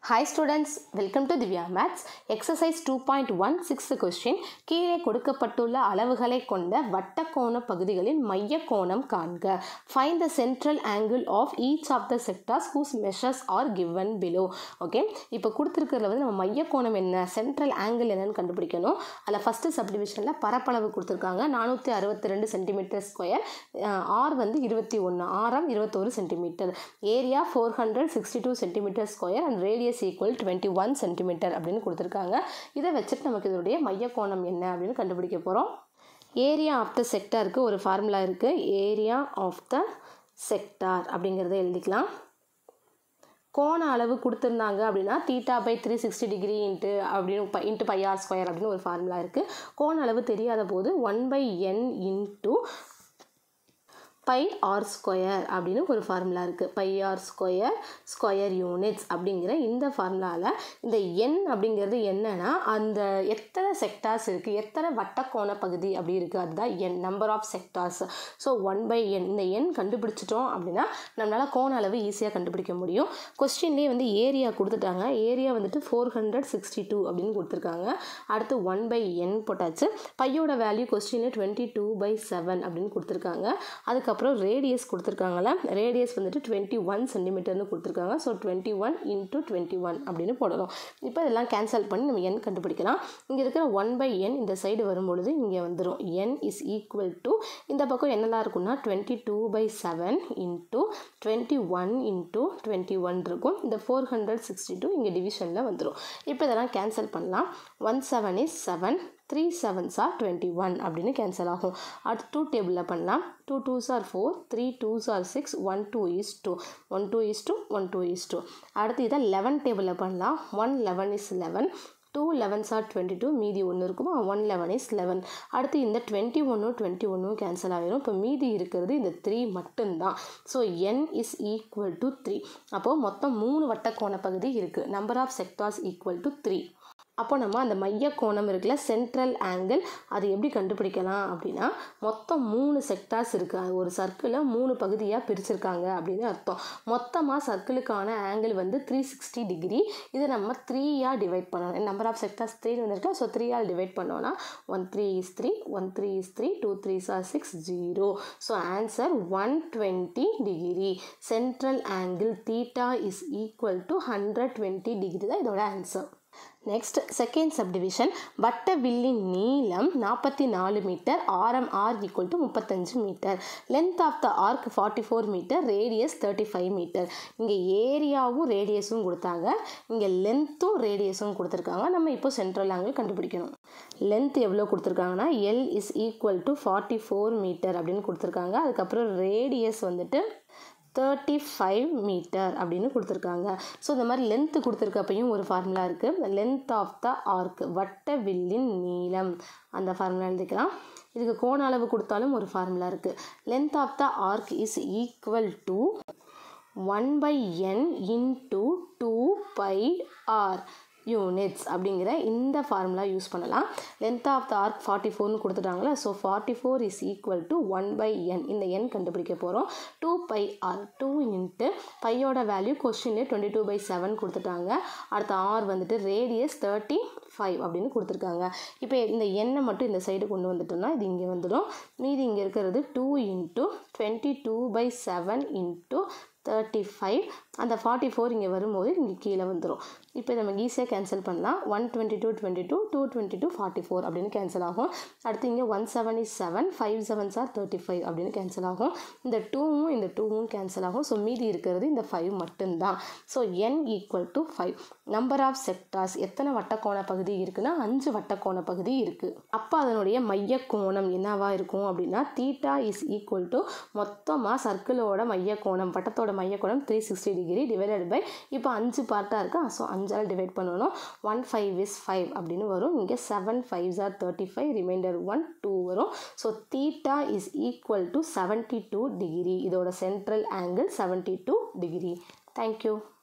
hi students welcome to Divya maths exercise two point one sixth question கீழே கொடுக்கப்பட்டுள்ள அளவுகளை கொண்ட வட்டக்கோண பகுதிகளின் மைய கோணம் காண்க find the central angle of each of the sectors whose measures are given below okay இப்போ கொடுத்துருக்கிறதுல வந்து நம்ம மைய கோணம் என்ன சென்ட்ரல் ஆங்கிள் என்னன்னு கண்டுபிடிக்கணும் அதில் ஃபஸ்ட்டு சப்டிவிஷனில் பரப்பளவு கொடுத்துருக்காங்க நானூற்றி அறுபத்தி ரெண்டு சென்டிமீட்டர் ஸ்கொயர் ஆர் வந்து இருபத்தி ஒன்று ஆரம் இருபத்தோரு centimetre area four hundred sixty two centimetre square and radius equal twenty one centimetre அப்படின்னு கொடுத்துருக்காங்க இதை வச்சுட்டு நமக்கு இதனுடைய மைய கோணம் என்ன அப்படின்னு கண்டுபிடிக்க போகிறோம் ஏரியா ஆஃப் த செக்டாருக்கு ஒரு ஃபார்முலா இருக்குது ஏரியா ஆஃப் த செக்டார் அப்படிங்கிறத எழுதிக்கலாம் கோண அளவு கொடுத்துருந்தாங்க அப்படின்னா theta by three sixty degree into அப்படின்னு ப இன்ட்டு பை ஆர் ஸ்கொயர் அப்படின்னு ஒரு ஃபார்முலா இருக்குது கோண அளவு தெரியாத போது one by n into pi r square அப்படின்னு ஒரு ஃபார்முலா இருக்குது pi r square square units அப்படிங்கிற இந்த ஃபார்முலாவில் இந்த எண் அப்படிங்கிறது என்னன்னா அந்த எத்தனை செக்டார்ஸ் இருக்குது எத்தனை வட்டக்கோண பகுதி அப்படி இருக்குது அதுதான் எண் number of sectors so one by n இந்த எண் கண்டுபிடிச்சிட்டோம் அப்படின்னா நம்மளால் கோண அளவு ஈஸியாக கண்டுபிடிக்க முடியும் கொஸ்டின்லேயே வந்து ஏரியா கொடுத்துட்டாங்க ஏரியா வந்துட்டு ஃபோர் ஹண்ட்ரட் சிக்ஸ்டி டூ அப்படின்னு கொடுத்துருக்காங்க அடுத்து ஒன் பை என் போட்டாச்சு பையோட வேல்யூ கொஸ்டின்லேயே டுவெண்ட்டி டூ பை செவன் அப்படின்னு கொடுத்துருக்காங்க அதுக்கப்புறம் ரேடியஸ் கொடுத்துருக்காங்களே ரேடியஸ் வந்துட்டு டுவெண்ட்டி ஒன் சென்டிமீட்டர்னு கொடுத்துருக்காங்க so twenty one into twenty one அப்படின்னு போடணும் இப்போ இதெல்லாம் கேன்சல் பண்ணி நம்ம என் கண்டுபிடிக்கலாம் இங்கே இருக்கிற ஒன் பை என் இந்த சைடு வரும்பொழுது இங்கே வந்துடும் என் இஸ் ஈக்குவல் டு இந்த பக்கம் என்னெல்லாம் இருக்கும்னா twenty two by seven into twenty one into twenty one இருக்கும் இந்த ஃபோர் ஹண்ட்ரட் சிக்ஸ்டி டூ இங்கே டிவிஷனில் வந்துடும் இப்போ இதெல்லாம் கேன்சல் பண்ணலாம் one seven is seven three sevens are twenty one அப்படின்னு கேன்சல் ஆகும் அடுத்து டூ டேபிளில் பண்ணலாம் two twos are four three twos are six one two is two one two is two one two is two அடுத்து இதை eleven டேபிளில் பண்ணலாம் one eleven is eleven two elevens are twenty two மீதி ஒன்று இருக்குமா one eleven is eleven அடுத்து இந்த twenty ஒன்றும் டுவெண்ட்டி ஒன்றும் கேன்சல் ஆகிரும் இப்போ மீதி இருக்கிறது இந்த த்ரீ மட்டும்தான் so n is equal to three அப்போது மொத்தம் மூணு வட்டக்கோண பகுதி இருக்குது number of sectors equal to three அப்போ நம்ம அந்த மைய கோணம் இருக்குல்ல சென்ட்ரல் ஆங்கிள் அது எப்படி கண்டுபிடிக்கலாம் அப்படின்னா மொத்தம் மூணு செக்டார்ஸ் இருக்குது அது ஒரு சர்க்கிளை மூணு பகுதியாக பிரிச்சிருக்காங்க அப்படின்னு அர்த்தம் மொத்தமாக சர்க்கிளுக்கான ஆங்கிள் வந்து த்ரீ சிக்ஸ்டி டிகிரி இதை நம்ம த்ரீயாக டிவைட் பண்ணணும் நம்பர் ஆஃப் செக்டார்ஸ் த்ரீ வந்திருக்கா ஸோ த்ரீயால் டிவைட் பண்ணோன்னா one three is three one three is three two three are six zero so answer one twenty degree central angle theta is equal to hundred twenty degree தான் இதோட answer next second subdivision வட்ட வில்லின் நீளம் நாற்பத்தி நாலு metre ஆரம் r equal to முப்பத்தஞ்சு metre length of the arc forty four metre radius thirty five metre இங்கே ஏரியாவும் ரேடியஸும் கொடுத்தாங்க இங்கே லென்த்தும் ரேடியஸும் கொடுத்துருக்காங்க நம்ம இப்போ சென்ட்ரல் ஆங்கிள் கண்டுபிடிக்கணும் லென்த் எவ்வளோ கொடுத்துருக்காங்கன்னா l is equal to forty four metre அப்படின்னு கொடுத்துருக்காங்க அதுக்கப்புறம் ரேடியஸ் வந்துட்டு தேர்ட்டி ஃபைவ் மீட்டர் அப்படின்னு கொடுத்துருக்காங்க ஸோ இந்த மாதிரி லென்த்து கொடுத்துருக்கப்பையும் ஒரு ஃபார்முலா இருக்குது லென்த் ஆஃப் த ஆர்க் வட்ட வில்லின் நீளம் அந்த ஃபார்முலா எழுதிக்கலாம் இதுக்கு கோண அளவு கொடுத்தாலும் ஒரு ஃபார்முலா இருக்குது length of the arc is equal to one by n into two pi r units அப்படிங்கிற இந்த ஃபார்முலா யூஸ் பண்ணலாம் length of the arc forty ஃபோர்னு கொடுத்துட்டாங்களா so forty four is equal to one by n இந்த n கண்டுபிடிக்க போகிறோம் two pi r two into பையோட value கொஸ்டின்லேயே டுவெண்ட்டி டூ பை செவன் கொடுத்துட்டாங்க அடுத்த ஆர் வந்துட்டு ரேடியஸ் தேர்ட்டி ஃபைவ் அப்படின்னு கொடுத்துருக்காங்க இப்போ இந்த எண்ணை மட்டும் இந்த சைடு கொண்டு வந்துட்டோம்னா இது இங்கே வந்துடும் மீதி இங்கே இருக்கிறது two into twenty two by seven into thirty five அந்த ஃபார்ட்டி ஃபோர் இங்கே வரும்போது இங்கே கீழே வந்துடும் இப்போ நம்ம ஈஸியாக கேன்சல் பண்ணலாம் one twenty two twenty two two twenty two forty four அப்படின்னு கேன்சல் ஆகும் அடுத்து இங்கே one seven is seven five sevens are thirty five அப்படின்னு கேன்சல் ஆகும் இந்த டூவும் இந்த டூவும் கேன்சல் ஆகும் ஸோ மீதி இருக்கிறது இந்த ஃபைவ் மட்டும்தான் so n equal to five number of sectors எத்தனை வட்டக்கோண பகுதி இருக்குன்னா அஞ்சு வட்டக்கோண பகுதி இருக்குது அப்போ அதனுடைய மைய கோணம் என்னவா இருக்கும் அப்படின்னா தீட்டா இஸ் ஈக்குவல் டு மொத்தமாக சர்க்கிளோட மைய கோணம் வட்டத்தோட மைய கோணம் three sixty degree divided by இப்போ அஞ்சு பார்ட்டாக இருக்கா ஸோ அஞ்சால் டிவைட் பண்ணணும் ஒன் ஃபைவ் இஸ் ஃபைவ் அப்படின்னு வரும் இங்கே seven five are thirty five remainder one two வரும் so theta is equal to seventy two degree இதோட central angle seventy two degree thank you